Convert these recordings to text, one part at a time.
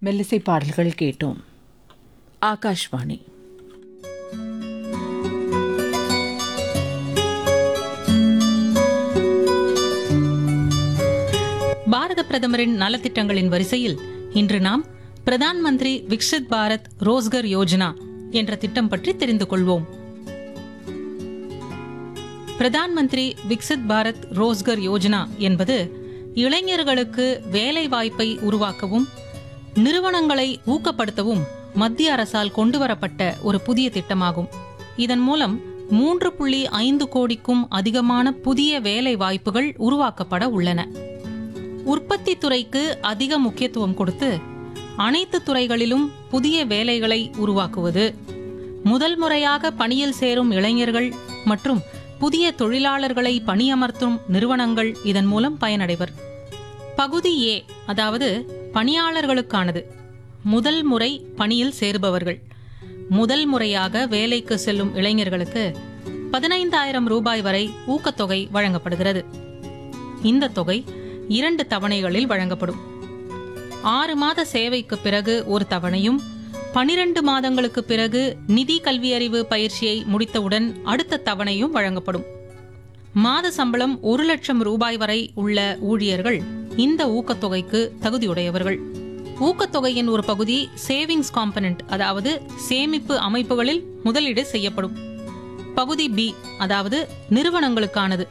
மெல்லிசை பாடல்கள் கேட்டோம் ஆகாஷ்வாணி பாரத பிரதமரின் நலத்திட்டங்களின் வரிசையில் இன்று நாம் பிரதான் மந்திரி விக்சித் பாரத் ரோஸ்கர் யோஜனா என்ற திட்டம் பற்றி தெரிந்து கொள்வோம் பிரதான் மந்திரி விக்சித் பாரத் ரோஸ்கர் யோஜனா என்பது இளைஞர்களுக்கு வேலை வாய்ப்பை உருவாக்கவும் நிறுவனங்களை ஊக்கப்படுத்தவும் மத்திய அரசால் கொண்டுவரப்பட்ட ஒரு புதிய திட்டமாகும் இதன் மூலம் மூன்று புள்ளி ஐந்து கோடிக்கும் அதிகமான புதிய வேலை வாய்ப்புகள் உருவாக்கப்பட உள்ளன உற்பத்தி துறைக்கு அதிக முக்கியத்துவம் கொடுத்து அனைத்து துறைகளிலும் புதிய வேலைகளை உருவாக்குவது முதல் முறையாக பணியில் சேரும் இளைஞர்கள் மற்றும் புதிய தொழிலாளர்களை பணியமர்த்தும் நிறுவனங்கள் இதன் மூலம் பயனடைவர் பகுதி ஏ அதாவது பணியாளர்களுக்கானது முதல் முறை பணியில் சேருபவர்கள் முதல் முறையாக வேலைக்கு செல்லும் இளைஞர்களுக்கு பதினைந்தாயிரம் ரூபாய் வரை ஊக்கத்தொகை வழங்கப்படுகிறது இந்த தொகை இரண்டு தவணைகளில் வழங்கப்படும் ஆறு மாத சேவைக்கு பிறகு ஒரு தவணையும் பனிரெண்டு மாதங்களுக்கு பிறகு நிதி கல்வியறிவு பயிற்சியை முடித்தவுடன் அடுத்த தவணையும் வழங்கப்படும் மாத சம்பளம் ஒரு லட்சம் ரூபாய் வரை உள்ள ஊழியர்கள் இந்த ஊக்கத்தொகைக்கு தகுதியுடையவர்கள் ஊக்கத்தொகையின் ஒரு பகுதி சேவிங்ஸ் காம்பனன்ட் அதாவது சேமிப்பு அமைப்புகளில் முதலீடு செய்யப்படும் பகுதி பி அதாவது நிறுவனங்களுக்கானது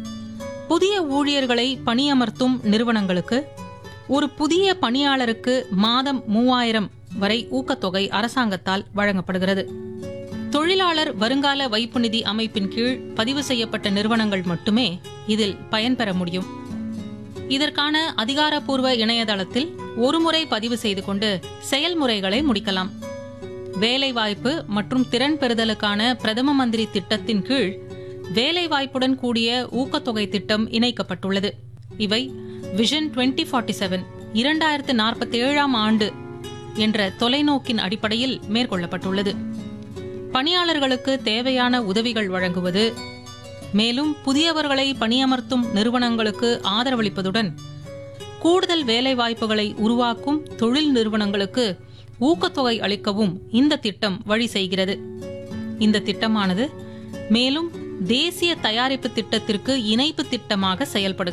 புதிய ஊழியர்களை பணியமர்த்தும் நிறுவனங்களுக்கு ஒரு புதிய பணியாளருக்கு மாதம் மூவாயிரம் வரை ஊக்கத்தொகை அரசாங்கத்தால் வழங்கப்படுகிறது தொழிலாளர் வருங்கால வைப்பு நிதி அமைப்பின் கீழ் பதிவு செய்யப்பட்ட நிறுவனங்கள் மட்டுமே இதில் பயன்பெற முடியும் இதற்கான அதிகாரப்பூர்வ இணையதளத்தில் ஒருமுறை பதிவு செய்து கொண்டு செயல்முறைகளை முடிக்கலாம் வேலைவாய்ப்பு மற்றும் திறன் பெறுதலுக்கான பிரதம மந்திரி திட்டத்தின் கீழ் வேலைவாய்ப்புடன் கூடிய ஊக்கத்தொகை திட்டம் இணைக்கப்பட்டுள்ளது இவை விஷன் 2047 ஃபார்ட்டி செவன் இரண்டாயிரத்து நாற்பத்தி ஏழாம் ஆண்டு என்ற தொலைநோக்கின் அடிப்படையில் மேற்கொள்ளப்பட்டுள்ளது பணியாளர்களுக்கு தேவையான உதவிகள் வழங்குவது மேலும் புதியவர்களை பணியமர்த்தும் நிறுவனங்களுக்கு ஆதரவளிப்பதுடன் கூடுதல் வேலைவாய்ப்புகளை உருவாக்கும் தொழில் நிறுவனங்களுக்கு ஊக்கத்தொகை அளிக்கவும் இந்த திட்டம் வழி செய்கிறது இந்த திட்டமானது மேலும் தேசிய தயாரிப்பு திட்டத்திற்கு இணைப்பு திட்டமாக செயல்படுகிறது